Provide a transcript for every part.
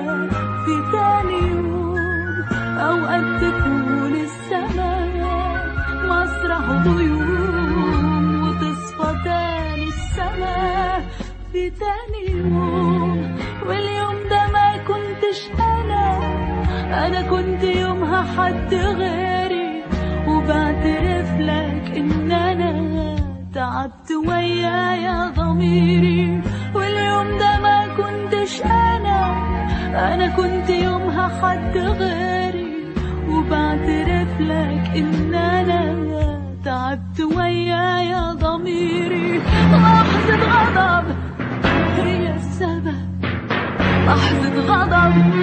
في تاني يوم أوقات تكون السماء مسرح غيوم وتصفى تاني السماء في تاني يوم واليوم ده ما كنتش أنا أنا كنت يومها حد غيري وبعترف لك إن أنا تعبت ويايا ضميري واليوم ده ما كنتش أنا أنا كنت يومها حد غيري وبعترف لك إن أنا تعبت ويايا ضميري لحظة غضب هي السبب لحظة غضب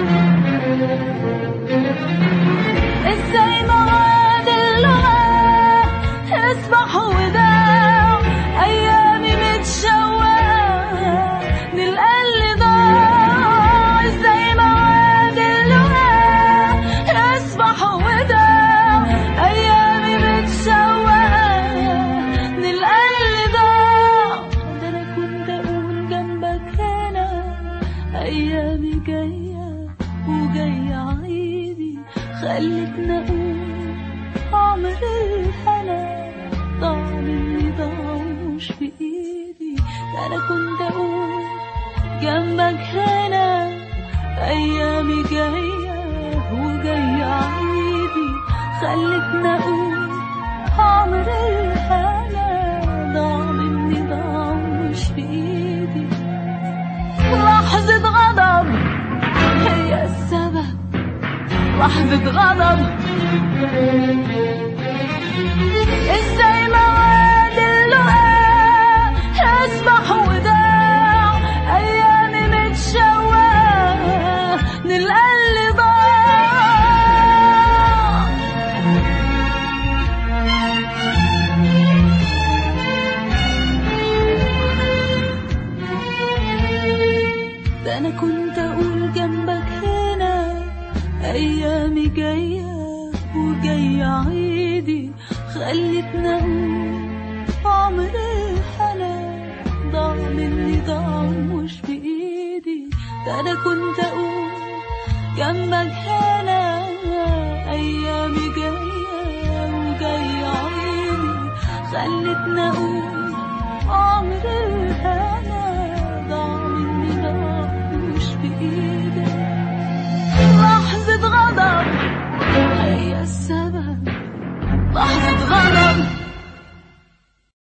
ازاي مواد اللغة يسبح وداع ايامي متشوقة نلقى اللي ضاع ازاي مواد اللغة يسبح وداع ايامي متشوقة نلقى اللي ضاع ده انا كنت اقول جنبك هنا ايامي جايه وجايه عيدي خلتنا اقول عمر الهنا ضاع مني ضاع مش في ايدي ده انا كنت اقول جنبك هنا ايامي جايه وجايه عيدي خلتنا اقول عمر الهنا ضاع مني ضاع مش في ايدي لحظة غضب هي السبب لحظة غضب ازاي مواد اللقاء يسبح وداع ايامي متشوقة نلقى اللي ضاع ده انا كنت اقول جنبك هنا ايامي جايه وجايه عيدي خلتنا اقول عمر الهنا ضاع مني ضاع مش بايدي ده انا كنت اقول جنبك هنا ايامي جايه وجايه عيدي خلتنا اقول